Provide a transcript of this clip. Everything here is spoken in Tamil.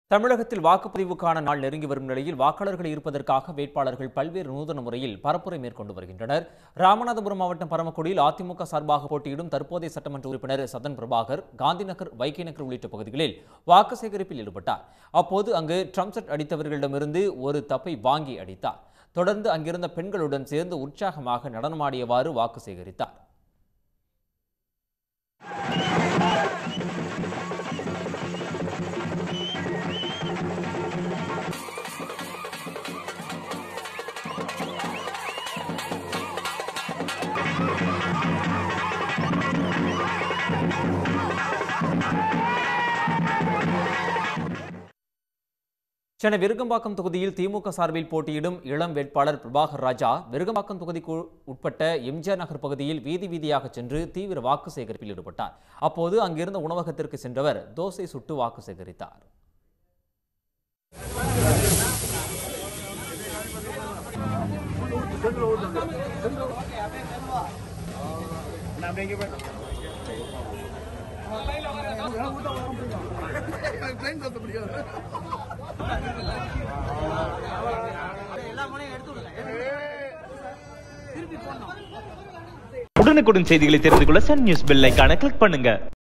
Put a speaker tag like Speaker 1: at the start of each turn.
Speaker 1: தமிழகத்தில் வாக்குப்பதிவுக்கான நாள் நெருங்கி வரும் நிலையில் வாக்காளர்கள் இருப்பதற்காக வேட்பாளர்கள் பல்வேறு நூதன முறையில் பரப்புரை மேற்கொண்டு வருகின்றனர் ராமநாதபுரம் மாவட்டம் பரமக்குடியில் அதிமுக சார்பாக போட்டியிடும் தற்போதைய சட்டமன்ற உறுப்பினர் சதன் பிரபாகர் காந்திநகர் வைகை நகர் உள்ளிட்ட பகுதிகளில் வாக்கு சேகரிப்பில் ஈடுபட்டார் அப்போது அங்கு ட்ரம்செட் அடித்தவர்களிடமிருந்து ஒரு தப்பை வாங்கி அடித்தார் தொடர்ந்து அங்கிருந்த பெண்களுடன் சேர்ந்து உற்சாகமாக நடனமாடியவாறு வாக்கு சேகரித்தார் சென்னை விருகம்பாக்கம் தொகுதியில் திமுக சார்பில் போட்டியிடும் இளம் வேட்பாளர் பிரபாகர் ராஜா விருகம்பாக்கம் தொகுதிக்கு உட்பட்ட எம்ஜிஆர் நகர் பகுதியில் வீதி வீதியாக சென்று தீவிர வாக்கு சேகரிப்பில் ஈடுபட்டார் அப்போது அங்கிருந்த உணவகத்திற்கு சென்றவர் தோசை சுட்டு வாக்கு சேகரித்தார்
Speaker 2: உடனுக்குடன் செய்திகளை தெரிந்து கொள்ள சன் நியூஸ் பெல் ஐகானை கிளிக் பண்ணுங்க